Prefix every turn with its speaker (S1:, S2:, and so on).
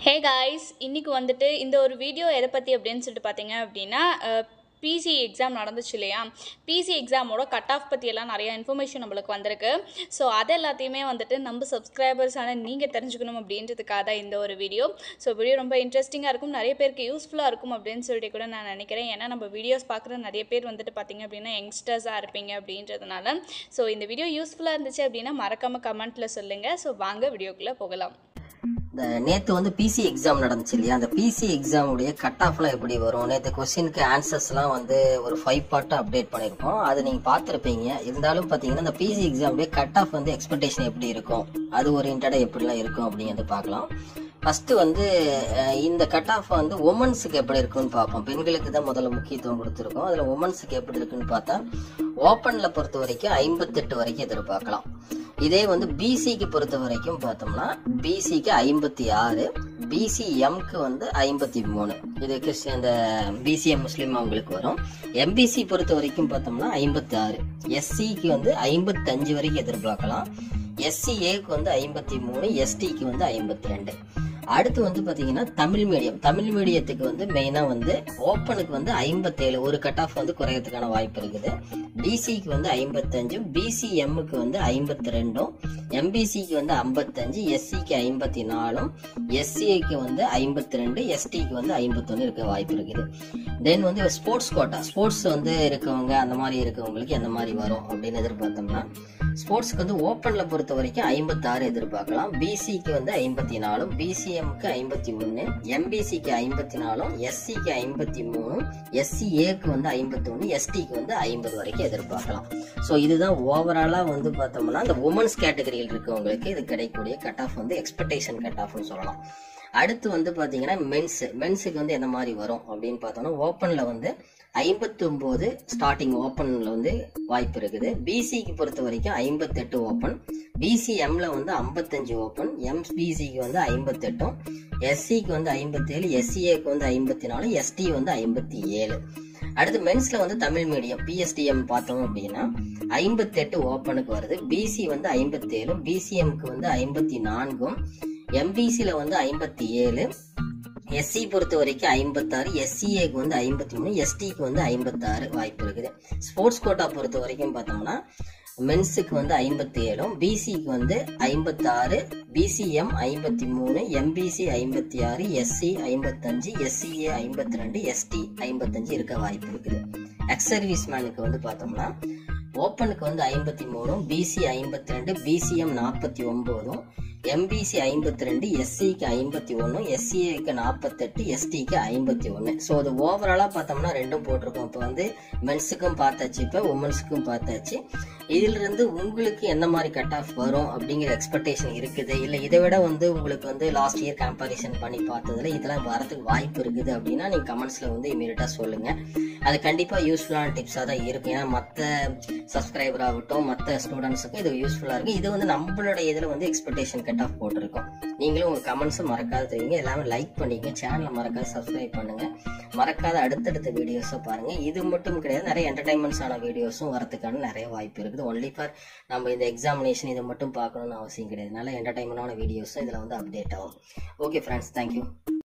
S1: hey guys இன்னைக்கு வந்துட்டு இந்த ஒரு வீடியோ எதை பற்றி அப்படின்னு சொல்லிட்டு பார்த்தீங்க அப்படின்னா பிசி எக்ஸாம் நடந்துச்சு இல்லையா பிசி எக்ஸாமோட கட் ஆஃப் பற்றியெல்லாம் நிறைய இன்ஃபர்மேஷன் நம்மளுக்கு வந்திருக்கு ஸோ அது எல்லாத்தையுமே வந்துட்டு நம்ம சப்ஸ்கிரைபர்ஸான நீங்கள் தெரிஞ்சுக்கணும் அப்படின்றதுக்காக தான் இந்த ஒரு வீடியோ ஸோ வீடியோ ரொம்ப இன்ட்ரெஸ்டிங்காக இருக்கும் நிறைய பேருக்கு யூஸ்ஃபுல்லாக இருக்கும் அப்படின்னு சொல்லிட்டு கூட நான் நினைக்கிறேன் ஏன்னா நம்ம வீடியோஸ் பார்க்குற நிறைய பேர் வந்துட்டு பார்த்தீங்க அப்படின்னா யங்ஸ்டர்ஸாக இருப்பீங்க அப்படின்றதுனால ஸோ இந்த வீடியோ யூஸ்ஃபுல்லாக இருந்துச்சு அப்படின்னா மறக்காமல் கமெண்ட்டில் சொல்லுங்கள் ஸோ வாங்க வீடியோக்குள்ளே போகலாம்
S2: இந்த நேத்து வந்து பிசி எக்ஸாம் நடந்துச்சு இல்லையா அந்த பிசி எக்ஸாமுடைய கட் ஆஃப்லாம் எப்படி வரும் நேத்து கொஸ்டினுக்கு ஆன்சர்ஸ்லாம் வந்து ஒரு ஃபைவ் பார்ட்டாக அப்டேட் பண்ணியிருக்கோம் அது நீங்கள் பார்த்துருப்பீங்க இருந்தாலும் பார்த்தீங்கன்னா இந்த பிசி எக்ஸாமுடைய கட் ஆஃப் வந்து எக்ஸ்பெக்டேஷன் எப்படி இருக்கும் அது ஓரியன்டாக எப்படிலாம் இருக்கும் அப்படிங்கிறத பார்க்கலாம் ஃபர்ஸ்ட் வந்து அஹ், இந்த கட் ஆஃப் வந்து உமன்ஸுக்கு எப்படி இருக்குன்னு பார்ப்போம் பெண்களுக்கு தான் முதல்ல முக்கியத்துவம் கொடுத்துருக்கோம் அதில் உமன்ஸுக்கு எப்படி இருக்குன்னு பார்த்தா ஓப்பன்ல பொறுத்த வரைக்கும் ஐம்பத்தெட்டு வரைக்கும் எதிர்பார்க்கலாம் இதே வந்து பிசிக்கு பொறுத்த வரைக்கும் பார்த்தோம்னா பிசிக்கு ஐம்பத்தி ஆறு பிசிஎம்க்கு வந்து ஐம்பத்தி மூணு இது கிறிஸ்டின் இந்த பிசிஎம் முஸ்லீம் அவங்களுக்கு வரும் எம்பிசி பொறுத்த வரைக்கும் பார்த்தோம்னா ஐம்பத்தி ஆறு எஸ்சிக்கு வந்து ஐம்பத்தஞ்சு வரைக்கும் எதிர்பார்க்கலாம் எஸ்சிஏக்கு வந்து ஐம்பத்தி மூணு எஸ்டிக்கு வந்து ஐம்பத்தி ரெண்டு அடுத்து வந்து பாத்தீங்கன்னா தமிழ் மீடியம் தமிழ் மீடியத்துக்கு வந்து மெயினா வந்து ஓப்பனுக்கு வந்து ஐம்பத்தேழு ஒரு கட் ஆஃப் வந்து குறையறதுக்கான வாய்ப்பு இருக்குது பிசிக்கு வந்து ஐம்பத்தஞ்சும் பிசிஎம்முக்கு வந்து ஐம்பத்தி ரெண்டும் எம்பிசிக்கு வந்து ஐம்பத்தஞ்சு எஸ்சிக்கு ஐம்பத்தி நாலும் எஸ்சிஐக்கு வந்து ஐம்பத்தி ரெண்டு எஸ்டிக்கு வந்து ஐம்பத்தொன்னு இருக்க வாய்ப்பு இருக்குது தென் வந்து ஸ்போர்ட்ஸ் கோட்டா ஸ்போர்ட்ஸ் வந்து இருக்கவங்க அந்த மாதிரி இருக்கவங்களுக்கு எந்த மாதிரி வரும் அப்படின்னு எதிர்பார்த்தோம்னா ஸ்போர்ட்ஸ்க்கு வந்து ஓப்பன்ல பொறுத்த வரைக்கும் ஐம்பத்தாறு எதிர்பார்க்கலாம் பிசிக்கு வந்து ஐம்பத்தி நாலும் பிசிஎம்க்கு ஐம்பத்தி ஒன்று எம்பிசிக்கு ஐம்பத்தி நாலும் எஸ்சிக்கு ஐம்பத்தி மூணும் எஸ்சிஏக்கு வந்து ஐம்பத்தி ஒன்று எஸ்டிக்கு வந்து ஐம்பது வரைக்கும் எதிர்பார்க்கலாம் ஸோ இதுதான் ஓவராலா வந்து பார்த்தோம்னா இந்த உமன்ஸ் கேட்டகரியில் இருக்கவங்களுக்கு இது கிடைக்கக்கூடிய கட் ஆஃப் வந்து எக்ஸ்பெக்டேஷன் கட் ஆஃப்னு சொல்லலாம் அடுத்து வந்து பாத்தீங்கன்னா மென்ஸ் மென்ஸுக்கு வந்து எந்த மாதிரி வரும் அப்படின்னு பார்த்தோம்னா ஓப்பன்ல வந்து ஐம்பத்தி ஒன்பது ஸ்டார்டிங் ஓப்பன்ல வந்து வாய்ப்பு இருக்குது பிசிக்கு பொறுத்த வரைக்கும் ஐம்பத்தெட்டு ஓப்பன் பிசிஎம்ல வந்து ஐம்பத்தஞ்சு ஓப்பன் எம்பிசிக்கு வந்து ஐம்பத்தெட்டும் எஸ்சிக்கு வந்து ஐம்பத்தேழு எஸ்சிஏக்கு வந்து ஐம்பத்தி நாலு எஸ்டி வந்து ஐம்பத்தி ஏழு அடுத்து மென்ஸ்ல வந்து தமிழ் மீடியம் பிஎஸ்டிஎம் பார்த்தோம் அப்படின்னா ஐம்பத்தெட்டு ஓப்பனுக்கு வருது பிசி வந்து ஐம்பத்தேழும் பிசிஎம்க்கு வந்து ஐம்பத்தி நான்கும் எம்பிசில வந்து ஐம்பத்தி ஏழு எஸ்சி பொறுத்த வரைக்கும் ஐம்பத்தாறு எஸ்சிஏக்கு வந்து ஐம்பத்தி மூணு எஸ்டிக்கு வந்து ஐம்பத்தாறு வாய்ப்பு இருக்குது ஸ்போர்ட்ஸ் கோட்டா பொறுத்த வரைக்கும் பார்த்தோம்னா மென்ஸுக்கு வந்து ஐம்பத்தி ஏழும் பிசிக்கு வந்து ஐம்பத்தாறு பிசிஎம் ஐம்பத்தி மூணு எம்பிசி ஐம்பத்தி ஆறு எஸ்சி ஐம்பத்தஞ்சு எஸ்சிஏ ஐம்பத்தி ரெண்டு எஸ்டி ஐம்பத்தஞ்சு இருக்க வாய்ப்பு இருக்குது எக்ஸ் சர்வீஸ் மேனுக்கு வந்து பார்த்தோம்னா ஓப்பனுக்கு வந்து ஐம்பத்தி மூணும் பிசி ஐம்பத்தி ரெண்டு பிசிஎம் நாற்பத்தி ஒன்பதும் எம்பிசி ஐம்பத்தி ரெண்டு எஸ்சிக்கு ஐம்பத்தி ஒன்று எஸ்சிஏக்கு நாற்பத்தெட்டு எஸ்டிக்கு ஐம்பத்தி ஒன்று ஸோ அது ஓவராலாக பார்த்தோம்னா ரெண்டும் போட்டிருக்கோம் இப்போ வந்து மென்ஸுக்கும் பார்த்தாச்சு இப்போ உமன்ஸுக்கும் பார்த்தாச்சு இதிலிருந்து உங்களுக்கு எந்த மாதிரி கட் ஆஃப் வரும் அப்படிங்கிற எக்ஸ்பெக்டேஷன் இருக்குது இல்லை இதை விட வந்து உங்களுக்கு வந்து லாஸ்ட் இயர் கம்பேரிசன் பண்ணி பார்த்ததுல இதெல்லாம் வரதுக்கு வாய்ப்பு இருக்குது அப்படின்னா நீங்கள் கமெண்ட்ஸில் வந்து இமீடியட்டாக சொல்லுங்கள் அது கண்டிப்பாக யூஸ்ஃபுல்லான டிப்ஸாக தான் இருக்கும் ஏன்னா மற்ற சப்ஸ்கிரைபர் ஆகட்டும் மற்ற ஸ்டூடெண்ட்ஸுக்கும் இது யூஸ்ஃபுல்லாக இருக்குது இது வந்து நம்மளோட இதில் வந்து எக்ஸ்பெக்டேஷன் கட் ஆஃப் போட்டிருக்கோம் நீங்களும் உங்கள் கமெண்ட்ஸும் மறக்காத தெரியுங்க எல்லாமே லைக் பண்ணிங்க சேனலை மறக்காத சப்ஸ்கிரைப் பண்ணுங்க மறக்காத அடுத்தடுத்த வீடியோஸை பாருங்க இது மட்டும் கிடையாது நிறைய என்டர்டைன்மெண்ட்ஸான வீடியோஸும் வரதுக்கான நிறைய வாய்ப்பு இருக்குது ஒன்லி ஃபார் நம்ம இந்த எக்ஸாமினேஷன் இதை மட்டும் பார்க்கணும்னு அவசியம் கிடையாது நல்ல என்டர்டைன்மெண்டான வீடியோஸும் இதில் வந்து அப்டேட் ஆகும் ஓகே ஃப்ரெண்ட்ஸ் தேங்க்யூ